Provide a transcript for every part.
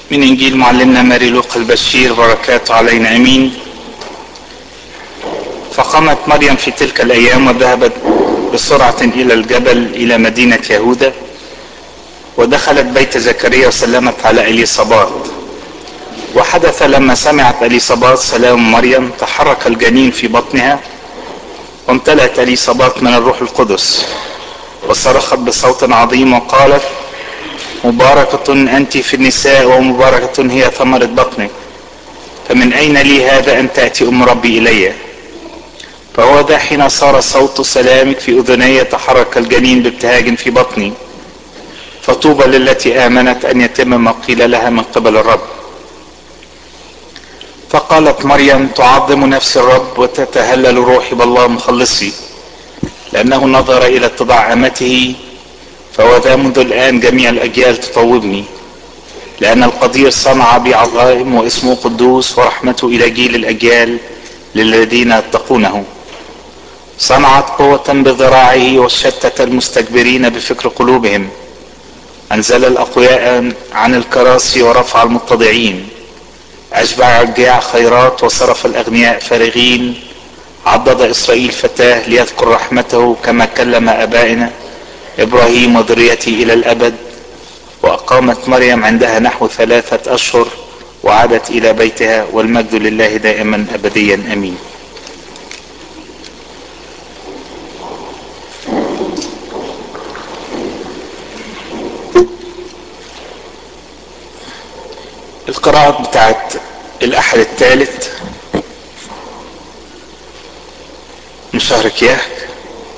من انجيل معلمنا ماري لوقا البشير بركاته علينا امين فقامت مريم في تلك الايام وذهبت بسرعه الى الجبل الى مدينه يهوذا ودخلت بيت زكريا وسلمت على اليصابات وحدث لما سمعت اليصابات سلام مريم تحرك الجنين في بطنها وامتلأت اليصابات من الروح القدس وصرخت بصوت عظيم وقالت مباركة أنت في النساء ومباركة هي ثمرة بطنك فمن أين لي هذا أن تأتي أم ربي إلي فهو ذا حين صار صوت سلامك في أذني تحرك الجنين بابتهاج في بطني فطوبى للتي آمنت أن يتم ما قيل لها من قبل الرب فقالت مريم تعظم نفس الرب وتتهلل روحي بالله مخلصي لأنه نظر إلى اتضاع أمته فهو ذا منذ الآن جميع الأجيال تطوبني لأن القدير صنع بي عظائم واسمه قدوس ورحمته إلى جيل الأجيال للذين يتقونه صنعت قوة بذراعه وشتت المستكبرين بفكر قلوبهم أنزل الأقوياء عن الكراسي ورفع المتضعين أشبع الجياع خيرات وصرف الأغنياء فارغين عضد إسرائيل فتاه ليذكر رحمته كما كلم أبائنا إبراهيم وذريته إلى الأبد وأقامت مريم عندها نحو ثلاثة أشهر وعادت إلى بيتها والمجد لله دائما أبديا أمين القراءة بتاعت الأحد الثالث من شهر كياك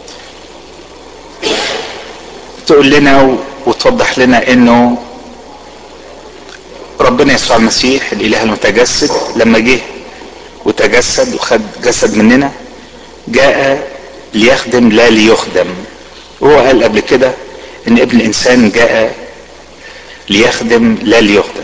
تقول لنا وتوضح لنا انه ربنا يسوع المسيح الاله المتجسد لما جه وتجسد وخد جسد مننا جاء ليخدم لا ليخدم هو قال قبل كده ان ابن الانسان جاء ليخدم لا ليخدم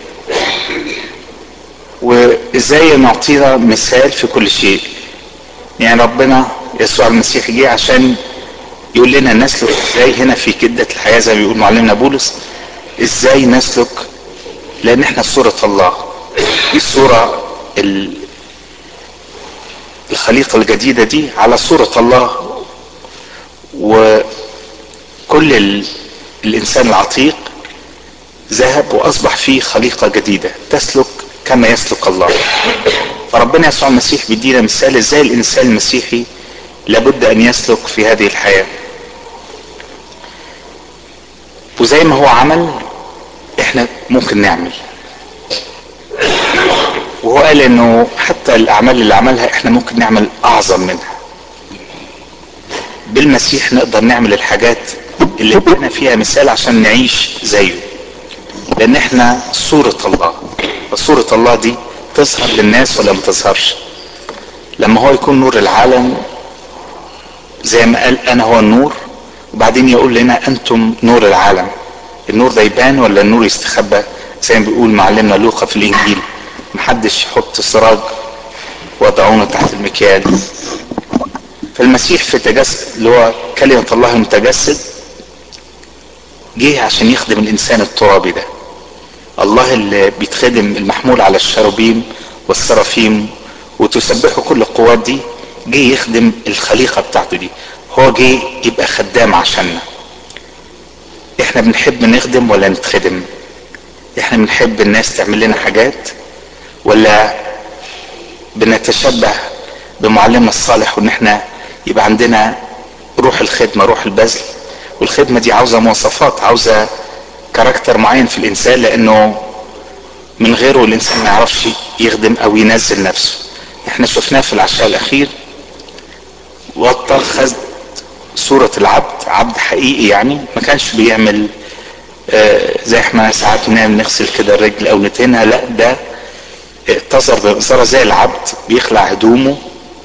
وازاي نعطينا مثال في كل شيء يعني ربنا يسوع المسيح جه عشان يقول لنا نسلك ازاي هنا في كدة الحياة زي ما بيقول معلمنا بولس ازاي نسلك لان احنا صورة الله الصورة الخليقة الجديدة دي على صورة الله وكل ال... الانسان العتيق ذهب واصبح فيه خليقة جديدة تسلك كما يسلك الله فربنا يسوع المسيح بيدينا مثال ازاي الانسان المسيحي لابد ان يسلك في هذه الحياه وزي ما هو عمل احنا ممكن نعمل وهو قال انه حتى الاعمال اللي عملها احنا ممكن نعمل اعظم منها بالمسيح نقدر نعمل الحاجات اللي ادانا فيها مثال عشان نعيش زيه لان احنا صورة الله فصورة الله دي تظهر للناس ولا ما تظهرش لما هو يكون نور العالم زي ما قال انا هو النور وبعدين يقول لنا انتم نور العالم النور ده يبان ولا النور يستخبى زي ما بيقول معلمنا لوقا في الانجيل محدش يحط سراج وضعونه تحت المكيال فالمسيح في تجسد اللي هو كلمة الله المتجسد جه عشان يخدم الانسان الترابي ده الله اللي بيتخدم المحمول على الشروبيم والسرافيم وتسبحه كل القوات دي جه يخدم الخليقه بتاعته دي هو جه يبقى خدام عشاننا احنا بنحب نخدم ولا نتخدم احنا بنحب الناس تعمل لنا حاجات ولا بنتشبه بمعلمنا الصالح وان احنا يبقى عندنا روح الخدمة روح البذل والخدمة دي عاوزة مواصفات عاوزة كاركتر معين في الانسان لانه من غيره الانسان ما يعرفش يخدم او ينزل نفسه احنا شفناه في العشاء الاخير وطر خد صورة العبد عبد حقيقي يعني ما كانش بيعمل آه زي احنا ساعات بنعمل نغسل كده الرجل او نتهنها لا ده اعتذر بمقصرة زي العبد بيخلع هدومه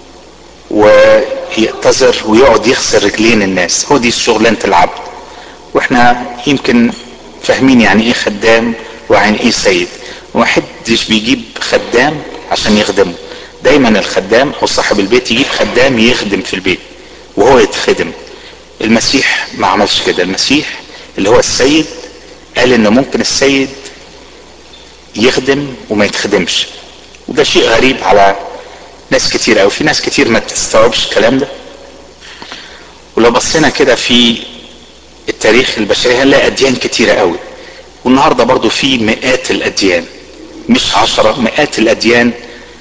ويعتذر ويقعد يغسل رجلين الناس هو دي شغلانة العبد واحنا يمكن فاهمين يعني ايه خدام ويعني ايه سيد ومحدش بيجيب خدام عشان يخدمه دايما الخدام او صاحب البيت يجيب خدام يخدم في البيت وهو يتخدم المسيح ما عملش كده المسيح اللي هو السيد قال ان ممكن السيد يخدم وما يتخدمش وده شيء غريب على ناس كتير أوي في ناس كتير ما تستوعبش الكلام ده ولو بصينا كده في التاريخ البشري هنلاقي أديان كتيرة أوي والنهارده برضو في مئات الأديان مش عشرة مئات الأديان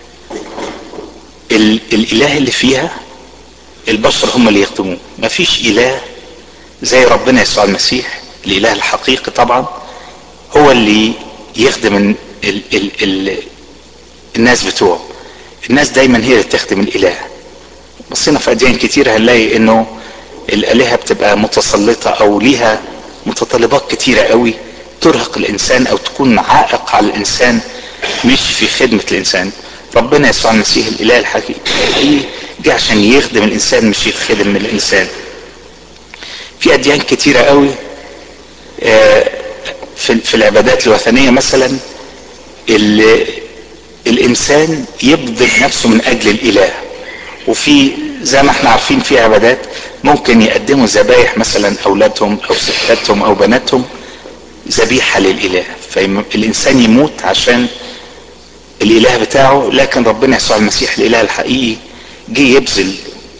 ال الإله اللي فيها البشر هم اللي يخدموه مفيش إله زي ربنا يسوع المسيح الإله الحقيقي طبعا هو اللي يخدم ال ال ال ال الناس بتوعه الناس دايما هي اللي تخدم الإله بصينا في أديان كتير هنلاقي إنه الآلهة بتبقى متسلطة أو ليها متطلبات كتيرة قوي ترهق الإنسان أو تكون عائق على الإنسان مش في خدمة الإنسان ربنا يسوع المسيح الإله الحقيقي جه عشان يخدم الإنسان مش يخدم الإنسان في أديان كتيرة قوي في في العبادات الوثنية مثلا الإنسان يبذل نفسه من أجل الإله وفي زي ما احنا عارفين في عبادات ممكن يقدموا ذبايح مثلا أولادهم أو ستاتهم أو بناتهم ذبيحة للإله فالإنسان يموت عشان الإله بتاعه لكن ربنا يسوع المسيح الإله الحقيقي جه يبذل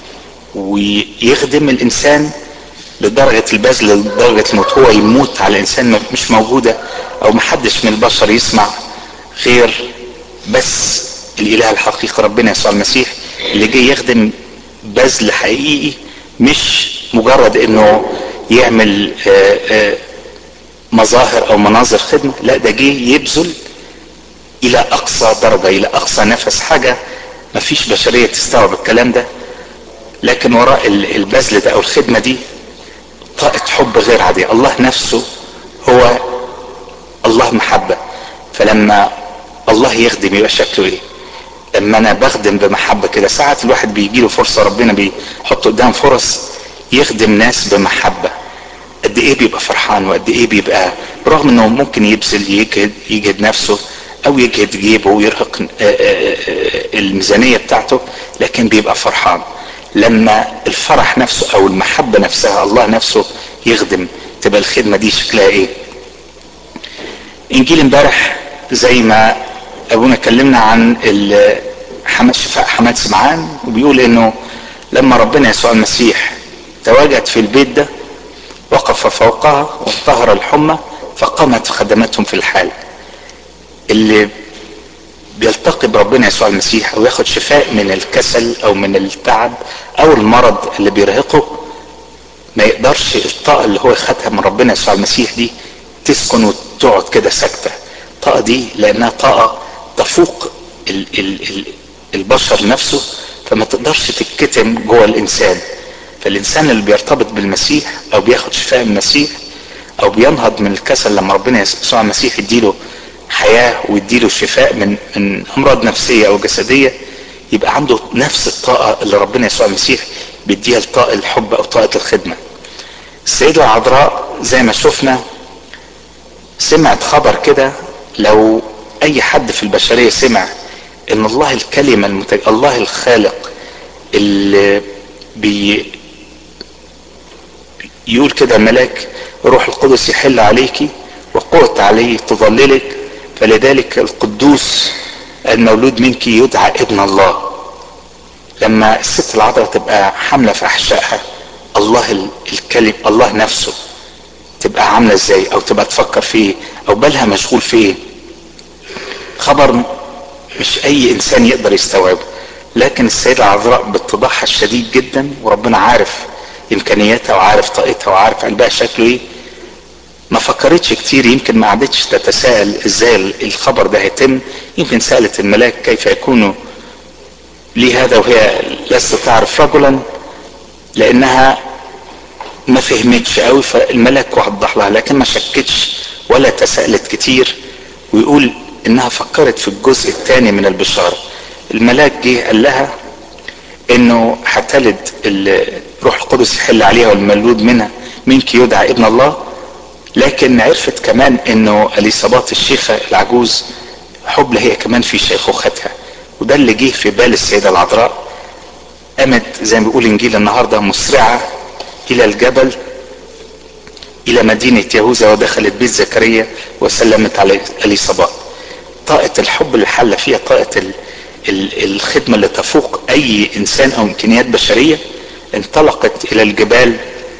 ويخدم الإنسان لدرجة البذل لدرجة الموت هو يموت على إنسان مش موجودة أو محدش من البشر يسمع غير بس الإله الحقيقي ربنا يسوع المسيح اللي جه يخدم بذل حقيقي مش مجرد إنه يعمل آآ آآ مظاهر او مناظر خدمه لا ده جه يبذل الى اقصى درجه الى اقصى نفس حاجه ما فيش بشريه تستوعب الكلام ده لكن وراء البذل ده او الخدمه دي طاقه حب غير عاديه الله نفسه هو الله محبه فلما الله يخدم يبقى شكله ايه لما انا بخدم بمحبه كده ساعات الواحد بيجي له فرصه ربنا بيحط قدام فرص يخدم ناس بمحبه قد ايه بيبقى فرحان وقد ايه بيبقى برغم انه ممكن يبذل يجهد يجهد نفسه او يجهد جيبه ويرهق الميزانية بتاعته لكن بيبقى فرحان لما الفرح نفسه او المحبة نفسها الله نفسه يخدم تبقى الخدمة دي شكلها ايه انجيل امبارح زي ما ابونا كلمنا عن شفاء حماد سمعان وبيقول انه لما ربنا يسوع المسيح تواجد في البيت ده وقف فوقها واطهر الحمى فقامت خدمتهم في الحال اللي بيلتقي بربنا يسوع المسيح او ياخد شفاء من الكسل او من التعب او المرض اللي بيرهقه ما يقدرش الطاقة اللي هو خدها من ربنا يسوع المسيح دي تسكن وتقعد كده ساكتة الطاقة دي لانها طاقة تفوق ال ال ال البشر نفسه فما تقدرش تتكتم جوه الانسان فالانسان اللي بيرتبط بالمسيح او بياخد شفاء من المسيح او بينهض من الكسل لما ربنا يسوع المسيح يديله حياة ويديله شفاء من من امراض نفسية او جسدية يبقى عنده نفس الطاقة اللي ربنا يسوع المسيح بيديها لطاقة الحب او طاقة الخدمة السيدة العذراء زي ما شفنا سمعت خبر كده لو اي حد في البشرية سمع ان الله الكلمة المتج... الله الخالق اللي بي يقول كده الملاك روح القدس يحل عليك وقوة عليه تظللك فلذلك القدوس المولود منك يدعى ابن الله لما الست العذراء تبقى حاملة في احشائها الله الكلم الله نفسه تبقى عاملة ازاي او تبقى تفكر فيه او بالها مشغول فيه خبر مش اي انسان يقدر يستوعبه لكن السيدة العذراء باتضاعها الشديد جدا وربنا عارف امكانياتها وعارف طاقتها وعارف قلبها شكله ايه ما فكرتش كتير يمكن ما قعدتش تتساءل ازاي الخبر ده هيتم يمكن سألت الملاك كيف يكون لي هذا وهي لست تعرف رجلا لانها ما فهمتش قوي فالملاك وضح لها لكن ما شكتش ولا تساءلت كتير ويقول انها فكرت في الجزء الثاني من البشارة الملاك جه قال لها انه هتلد روح القدس يحل عليها والمولود منها منك يدعى ابن الله لكن عرفت كمان انه اليصابات الشيخة العجوز حبلى هي كمان في شيخوختها وده اللي جه في بال السيدة العذراء قامت زي ما بيقول انجيل النهاردة مسرعة الى الجبل الى مدينة يهوذا ودخلت بيت زكريا وسلمت على اليصابات طاقة الحب اللي حل فيها طاقة ال ال الخدمة اللي تفوق أي إنسان أو إمكانيات بشرية انطلقت إلى الجبال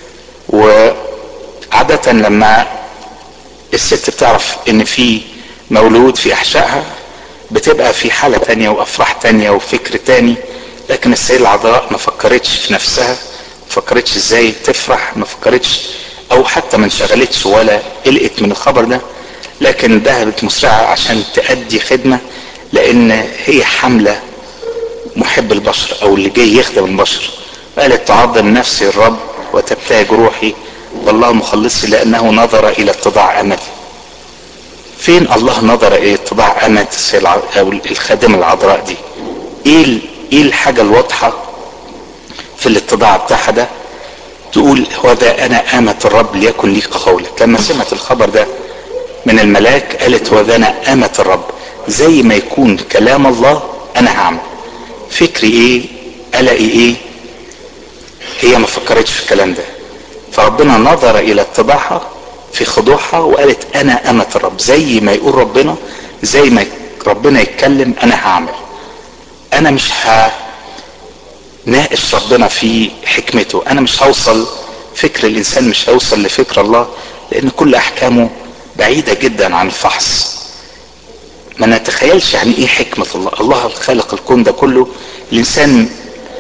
وعادة لما الست بتعرف إن في مولود في أحشائها بتبقى في حالة تانية وأفراح تانية وفكر تاني لكن السيدة العذراء ما فكرتش في نفسها ما فكرتش ازاي تفرح ما فكرتش او حتى ما انشغلتش ولا قلقت من الخبر ده لكن ذهبت مسرعة عشان تأدي خدمة لان هي حاملة محب البشر او اللي جاي يخدم البشر قالت تعظم نفسي الرب وتبتهج روحي والله مخلصي لانه نظر الى اتضاع املي فين الله نظر الى اتضاع امل او الخادمة العذراء دي ايه ايه الحاجة الواضحة في الاتضاع بتاعها ده تقول هو ده انا امة الرب ليكن لي قولك لما سمعت الخبر ده من الملاك قالت هو ده انا امة الرب زي ما يكون كلام الله انا هعمل فكري ايه قلقي ايه هي ما فكرتش في الكلام ده فربنا نظر الى اتضاعها في خضوعها وقالت انا امة الرب زي ما يقول ربنا زي ما ربنا يتكلم انا هعمل انا مش هناقش ربنا في حكمته انا مش هوصل فكر الانسان مش هيوصل لفكر الله لان كل احكامه بعيدة جدا عن الفحص ما نتخيلش يعني ايه حكمة الله الله الخالق الكون ده كله الانسان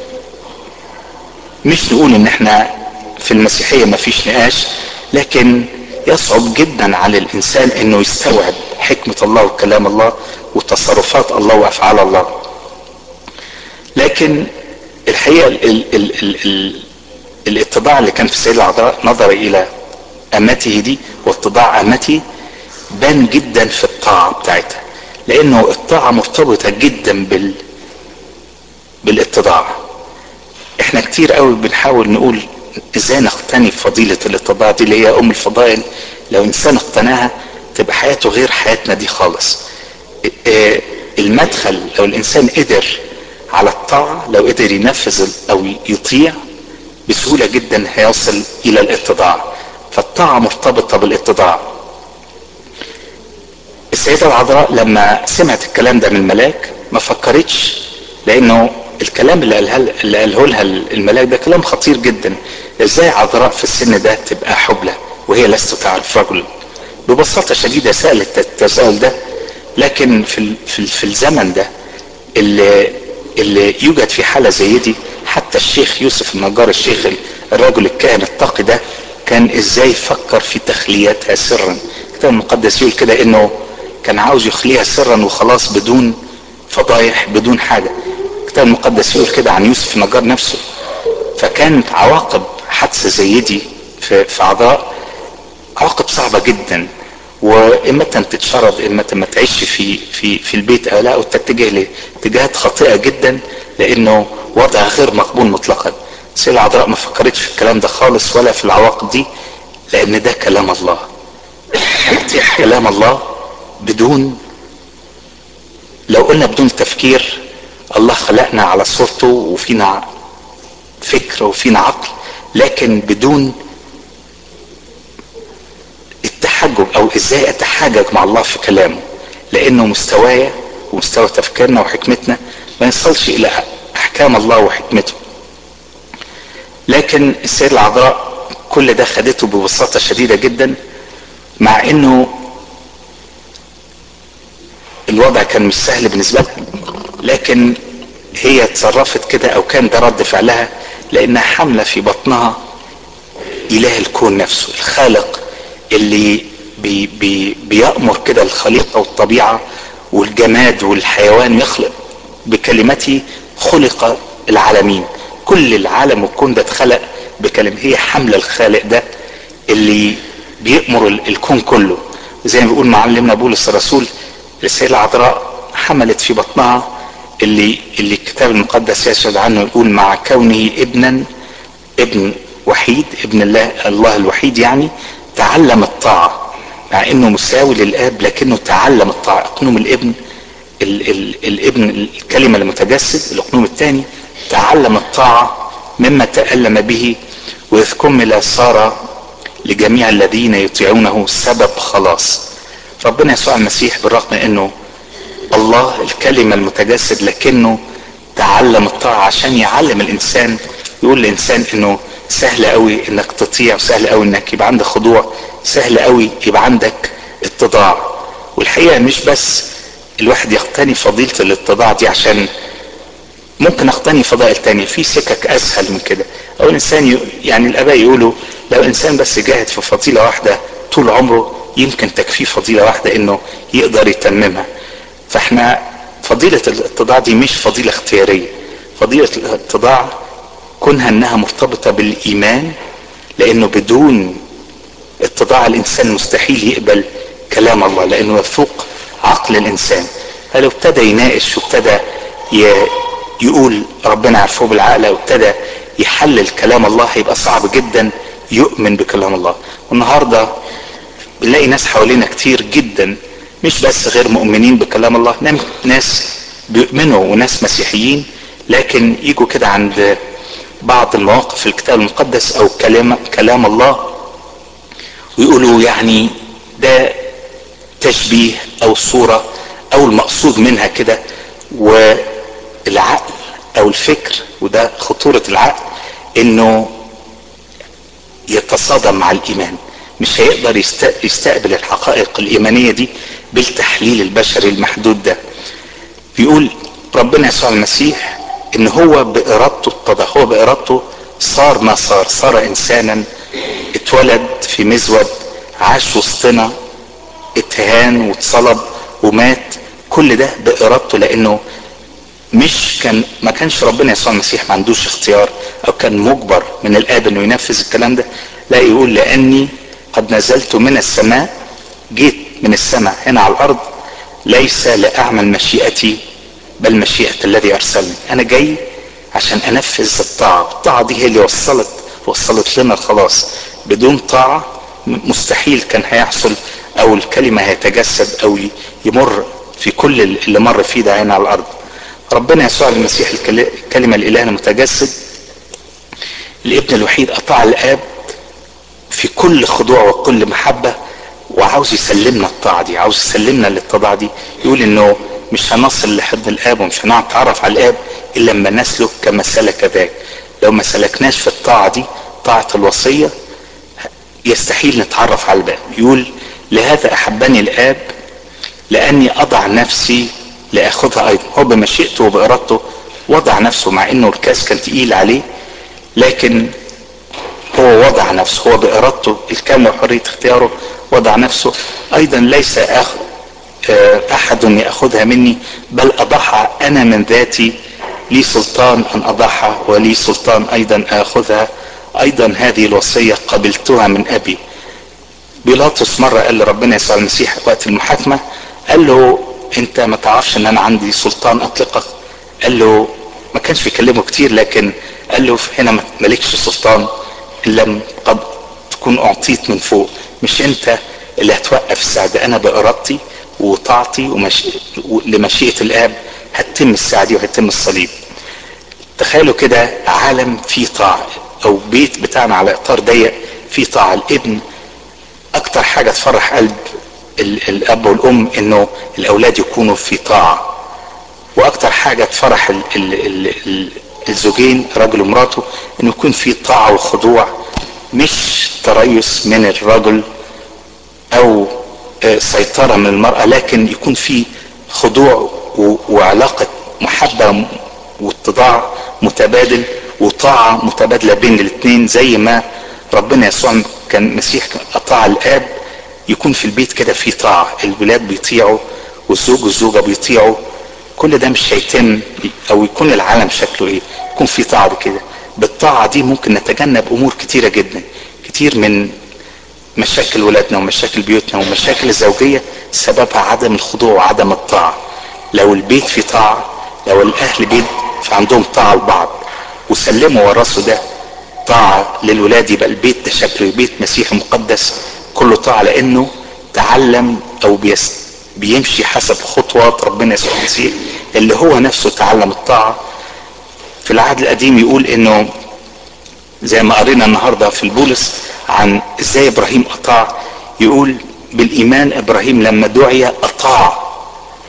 مش نقول ان احنا في المسيحية ما فيش نقاش لكن يصعب جدا على الانسان انه يستوعب حكمة الله وكلام الله وتصرفات الله وافعال الله لكن الحقيقة ال ال ال ال ال الاتضاع اللي كان في السيدة العذراء نظر الى امته دي واتضاع امته بان جدا في الطاعة بتاعتها لانه الطاعة مرتبطة جدا بال بالاتضاع احنا كتير قوي بنحاول نقول ازاي نقتني فضيلة الاتضاع دي اللي هي ام الفضائل لو انسان اقتناها تبقى حياته غير حياتنا دي خالص المدخل لو الانسان قدر على الطاعة لو قدر ينفذ او يطيع بسهولة جدا هيصل الى الاتضاع فالطاعة مرتبطة بالاتضاع السيدة العذراء لما سمعت الكلام ده من الملاك ما فكرتش لانه الكلام اللي قالها اللي قاله لها الملاك ده كلام خطير جدا ازاي عذراء في السن ده تبقى حبلى وهي لست تعرف رجل ببساطه شديده سالت التساؤل ده لكن في في, في الزمن ده اللي اللي يوجد في حاله زي دي حتى الشيخ يوسف النجار الشيخ الرجل الكاهن التقي ده كان ازاي فكر في تخليتها سرا الكتاب المقدس يقول كده انه كان عاوز يخليها سرا وخلاص بدون فضايح بدون حاجه الكتاب المقدس يقول كده عن يوسف النجار نفسه فكانت عواقب حادثه زي دي في, في عذراء عواقب صعبه جدا واما تتشرد اما ما تعيش في في في البيت او لا او تتجه لاتجاهات خاطئه جدا لانه وضع غير مقبول مطلقا السيدة العذراء ما فكرتش في الكلام ده خالص ولا في العواقب دي لان ده كلام الله تطيع كلام الله بدون لو قلنا بدون تفكير الله خلقنا على صورته وفينا فكر وفينا عقل لكن بدون التحجج او ازاي اتحجج مع الله في كلامه لانه مستوايا ومستوى تفكيرنا وحكمتنا ما يصلش الى احكام الله وحكمته لكن السيدة العذراء كل ده خدته ببساطة شديدة جدا مع انه الوضع كان مش سهل بالنسبة لها لكن هي اتصرفت كده او كان ده رد فعلها لانها حاملة في بطنها اله الكون نفسه الخالق اللي بي بي بيأمر كده الخليقة والطبيعة والجماد والحيوان يخلق بكلمته خلق العالمين كل العالم والكون ده اتخلق بكلمة هي حملة الخالق ده اللي بيأمر الكون كله زي ما بيقول معلمنا بولس الرسول السيدة العذراء حملت في بطنها اللي اللي الكتاب المقدس يشهد عنه يقول مع كونه ابنا ابن وحيد ابن الله الله الوحيد يعني تعلم الطاعة مع انه مساوي للاب لكنه تعلم الطاعة اقنوم الابن ال ال الابن الكلمة المتجسد الاقنوم الثاني تعلم الطاعة مما تألم به وإذ كمل صار لجميع الذين يطيعونه سبب خلاص ربنا يسوع المسيح بالرغم انه الله الكلمة المتجسد لكنه تعلم الطاعة عشان يعلم الانسان يقول للانسان انه سهل قوي انك تطيع وسهل قوي انك يبقى عندك خضوع سهل قوي يبقى عندك اتضاع والحقيقة مش بس الواحد يقتني فضيلة الاتضاع دي عشان ممكن اقتني فضائل تانية في سكك اسهل من كده او الانسان ي... يعني الاباء يقولوا لو الانسان بس جاهد في فضيلة واحدة طول عمره يمكن تكفيه فضيلة واحدة انه يقدر يتممها فاحنا فضيلة الاتضاع دي مش فضيلة اختيارية فضيلة الاتضاع كونها انها مرتبطة بالايمان لانه بدون اتضاع الانسان مستحيل يقبل كلام الله لانه يفوق عقل الانسان فلو ابتدى يناقش وابتدى ي... يقول ربنا عرفه بالعقل وابتدى يحلل كلام الله هيبقى صعب جدا يؤمن بكلام الله والنهارده بنلاقي ناس حوالينا كتير جدا مش بس غير مؤمنين بكلام الله ناس بيؤمنوا وناس مسيحيين لكن يجوا كده عند بعض المواقف في الكتاب المقدس او كلام كلام الله ويقولوا يعني ده تشبيه او صورة او المقصود منها كده والعقل او الفكر وده خطورة العقل انه يتصادم مع الايمان مش هيقدر يستقبل الحقائق الايمانية دي بالتحليل البشري المحدود ده بيقول ربنا يسوع المسيح ان هو بارادته اتضح هو بارادته صار ما صار صار انسانا اتولد في مزود عاش وسطنا اتهان واتصلب ومات كل ده بارادته لانه مش كان ما كانش ربنا يسوع المسيح ما عندوش اختيار او كان مجبر من الاب انه ينفذ الكلام ده لا يقول لاني قد نزلت من السماء جيت من السماء هنا على الارض ليس لاعمل مشيئتي بل مشيئة الذي ارسلني انا جاي عشان انفذ الطاعة الطاعة دي هي اللي وصلت وصلت لنا الخلاص بدون طاعة مستحيل كان هيحصل او الكلمة هيتجسد او يمر في كل اللي مر فيه ده هنا على الارض ربنا يسوع المسيح الكلمة الاله المتجسد الابن الوحيد اطاع الاب في كل خضوع وكل محبة وعاوز يسلمنا الطاعة دي عاوز يسلمنا للطاعة دي يقول انه مش هنصل لحضن الاب ومش هنتعرف على الاب الا لما نسلك كما سلك ذاك لو ما سلكناش في الطاعة دي طاعة الوصية يستحيل نتعرف على الباب يقول لهذا احبني الاب لاني اضع نفسي لاخذها ايضا هو بمشيئته وبارادته وضع نفسه مع انه الكاس كان تقيل عليه لكن هو وضع نفسه هو بارادته الكامله وحريه اختياره وضع نفسه ايضا ليس أخ احد ياخذها مني بل اضعها انا من ذاتي لي سلطان ان اضعها ولي سلطان ايضا اخذها ايضا هذه الوصيه قبلتها من ابي بيلاطس مره قال لربنا يسوع المسيح وقت المحاكمه قال له انت ما تعرفش ان انا عندي سلطان اطلقك قال له ما كانش بيكلمه كتير لكن قال له هنا مالكش سلطان ان لم قد تكون اعطيت من فوق مش انت اللي هتوقف الساعه ده انا بارادتي وطاعتي ومشي... لمشيئه الاب هتتم الساعه دي وهتتم الصليب تخيلوا كده عالم فيه طاعه او بيت بتاعنا على اطار ضيق فيه طاعه الابن اكتر حاجه تفرح قلب ال... الاب والام انه الاولاد يكونوا في طاعه واكتر حاجه تفرح ال... ال... ال... ال... الزوجين راجل ومراته انه يكون في طاعه وخضوع مش تريث من الرجل او سيطره من المراه لكن يكون في خضوع وعلاقه محبه واتضاع متبادل وطاعه متبادله بين الاثنين زي ما ربنا يسوع كان مسيح اطاع الاب يكون في البيت كده في طاعه الولاد بيطيعوا والزوج والزوجه بيطيعوا كل ده مش هيتم او يكون العالم شكله ايه يكون في طاعه كده بالطاعه دي ممكن نتجنب امور كتيره جدا كتير من مشاكل ولادنا ومشاكل بيوتنا ومشاكل الزوجيه سببها عدم الخضوع وعدم الطاعه لو البيت في طاعه لو الاهل بيت عندهم طاعه لبعض وسلموا ورثوا ده طاعه للولاد يبقى البيت ده شكله بيت مسيحي مقدس كله طاعه لانه تعلم او بيست بيمشي حسب خطوات ربنا يسوع المسيح اللي هو نفسه تعلم الطاعة في العهد القديم يقول انه زي ما قرينا النهاردة في البولس عن ازاي ابراهيم اطاع يقول بالايمان ابراهيم لما دعي اطاع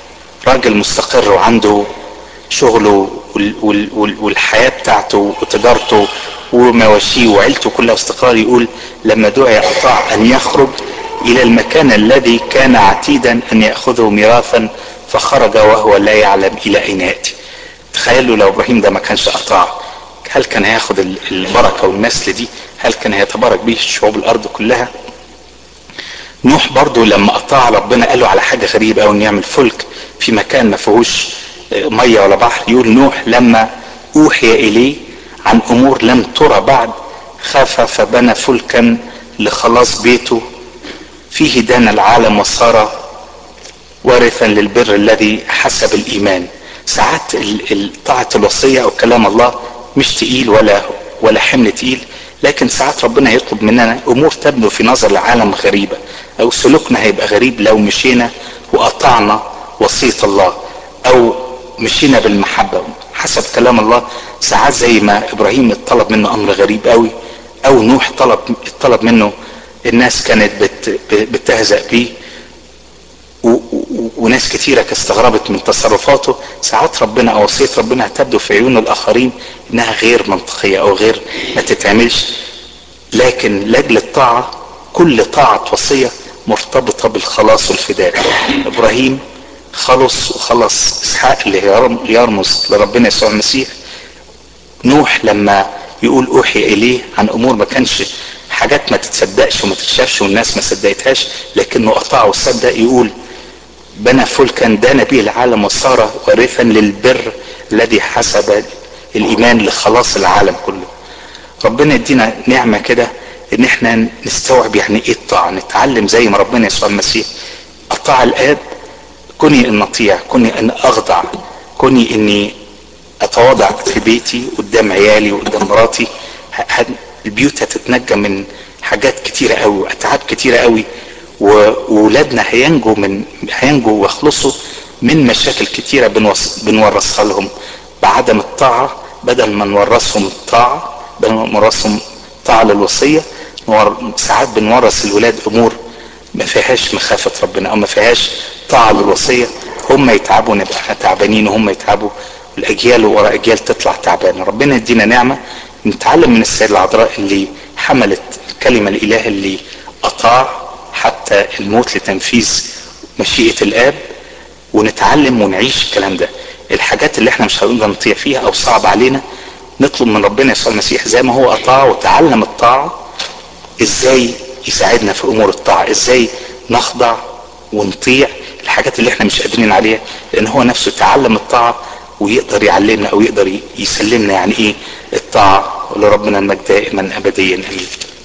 راجل مستقر وعنده شغله والحياة بتاعته وتجارته ومواشيه وعيلته كلها استقرار يقول لما دعي أطاع أن يخرج إلى المكان الذي كان عتيدا أن يأخذه ميراثا فخرج وهو لا يعلم إلى أين يأتي تخيلوا لو إبراهيم ده ما كانش أطاع هل كان هياخد البركة والنسل دي هل كان هيتبارك به شعوب الأرض كلها نوح برضو لما أطاع ربنا قال له على حاجة غريبة أو إنه يعمل فلك في مكان ما فيهوش مية ولا بحر يقول نوح لما أوحي إليه عن أمور لم ترى بعد خاف فبنى فلكا لخلاص بيته فيه دان العالم وصار وارثا للبر الذي حسب الإيمان ساعات طاعة الوصية أو كلام الله مش تقيل ولا ولا حمل تقيل لكن ساعات ربنا يطلب مننا امور تبدو في نظر العالم غريبه او سلوكنا هيبقى غريب لو مشينا وقطعنا وصيه الله او مشينا بالمحبه حسب كلام الله ساعات زي ما ابراهيم اتطلب منه امر غريب قوي او نوح طلب اتطلب منه الناس كانت بت بتهزأ بيه وناس كتيرة استغربت من تصرفاته ساعات ربنا او وصية ربنا هتبدو في عيون الاخرين انها غير منطقية او غير ما تتعملش لكن لاجل الطاعة كل طاعة وصية مرتبطة بالخلاص والفداء ابراهيم خلص وخلص اسحاق اللي يرمز لربنا يسوع المسيح نوح لما يقول اوحي اليه عن امور ما كانش حاجات ما تتصدقش وما تتشافش والناس ما صدقتهاش لكنه قطع وصدق يقول بنى فلكا دان به العالم وصار وارثا للبر الذي حسب الايمان لخلاص العالم كله ربنا يدينا نعمة كده ان احنا نستوعب يعني ايه الطاعة نتعلم زي ما ربنا يسوع المسيح اطاع الاب كوني ان اطيع كوني ان اخضع كوني اني اتواضع في بيتي قدام عيالي وقدام مراتي البيوت هتتنجى من حاجات كتيرة قوي واتعاب كتيرة قوي وولادنا هينجوا من هينجوا ويخلصوا من مشاكل كتيرة بنوص... بنورثها لهم بعدم الطاعة بدل ما نورثهم الطاعة بدل ما نورثهم طاعة للوصية نور... ساعات بنورث الولاد امور ما فيهاش مخافة ربنا او ما فيهاش طاعة للوصية هم يتعبوا نبقى تعبانين وهم يتعبوا الاجيال وراء اجيال تطلع تعبانة ربنا يدينا نعمة نتعلم من السيدة العذراء اللي حملت الكلمة الاله اللي اطاع حتى الموت لتنفيذ مشيئة الاب ونتعلم ونعيش الكلام ده الحاجات اللي احنا مش هنقدر نطيع فيها او صعب علينا نطلب من ربنا يسوع المسيح زي ما هو اطاع وتعلم الطاعة ازاي يساعدنا في امور الطاعة ازاي نخضع ونطيع الحاجات اللي احنا مش قادرين عليها لان هو نفسه تعلم الطاعة ويقدر يعلمنا او يقدر يسلمنا يعني ايه الطاعة ولربنا المجد دائما ابديا امين